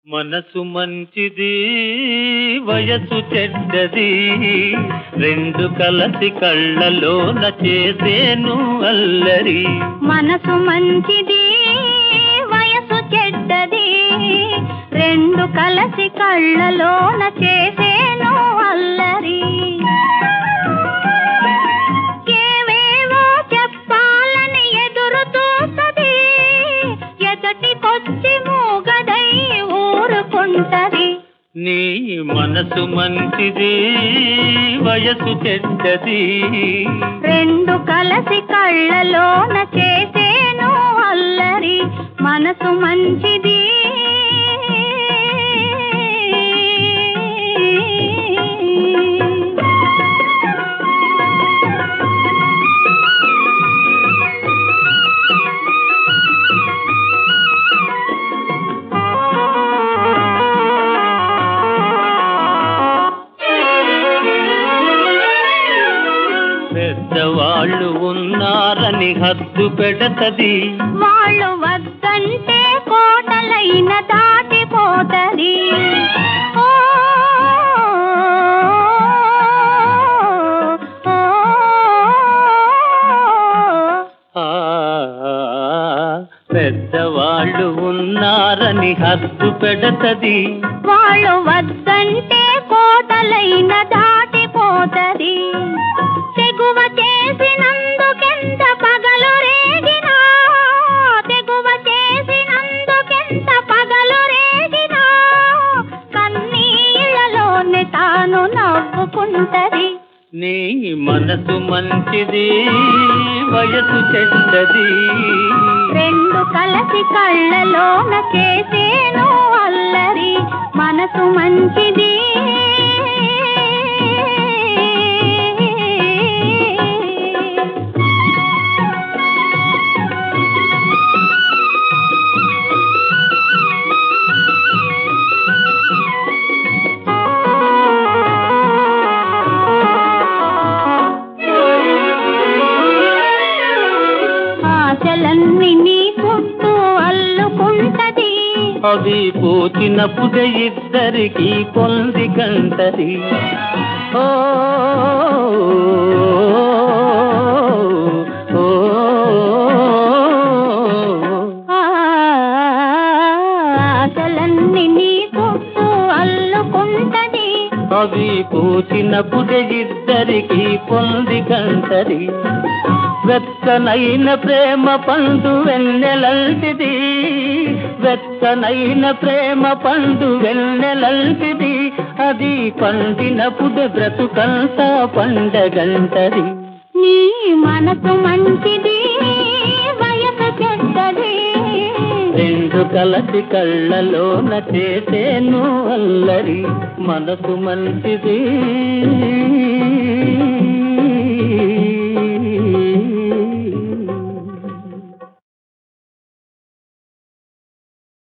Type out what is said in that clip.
మనసు మంచిది వయసు చెడ్డది రెండు కలసి కళ్ళలోన చేసేను అల్లరి మనసు మంచిది వయసు చెడ్డది రెండు కలసి కళ్ళలోన చేసేను అల్లరి ఏవేవో చెప్పాలని ఎదురు చూస్తది ఎదటికొచ్చి మూగదై ఊరుకుంటది నీ మనసు మంచిది వయసు చెడ్డది రెండు కలసి కళ్ళలోన చేసేను అల్లరి మనసు మంచిది పెద్దవాళ్ళు ఉన్నారని హద్దు పెడతది వాళ్ళు వద్దంటే కోటలైన దాటిపోతది ఓ, ఓ, ఆ పెద్దవాళ్ళు ఉన్నారని హద్దు పెడతది వాళ్ళు వద్దంటే కోటలైన దాటిపోతది తెగువ చేసినందుకెంత పగలు రేగినా తెగువ చేసినందుకెంత పగలు రేగినా కన్నీళ్ళలోనే తాను నవ్వుకుంటది నీ మనసు మంచిది వయసు చెడ్డది రెండు కలసి కళ్ళలోన చేసేను అల్లరి మనసు మంచిది ఆశలన్నీ నీ చుట్టూ అల్లుకుంటది అవి పూచినప్పుడే ఇద్దరికి పొంది కంటది ఓ ఓ, ఆ, ఆశలన్నీ నీ చుట్టూ అల్లుకుంటది అవి పూచినప్పుడే ఇద్దరికి పొంది కంటది వెచ్చనైన ప్రేమ పండు వెన్నెలంటిది వెచ్చనైన ప్రేమ పండు వెన్నెలంటిది అది పండినప్పుడు బ్రతుకంతా పండగంటది నీ మనసు మంచిది వయసు చెడ్డది రెండు కలసి కళ్ళలోన చేసేను అల్లరి మనసు మంచిది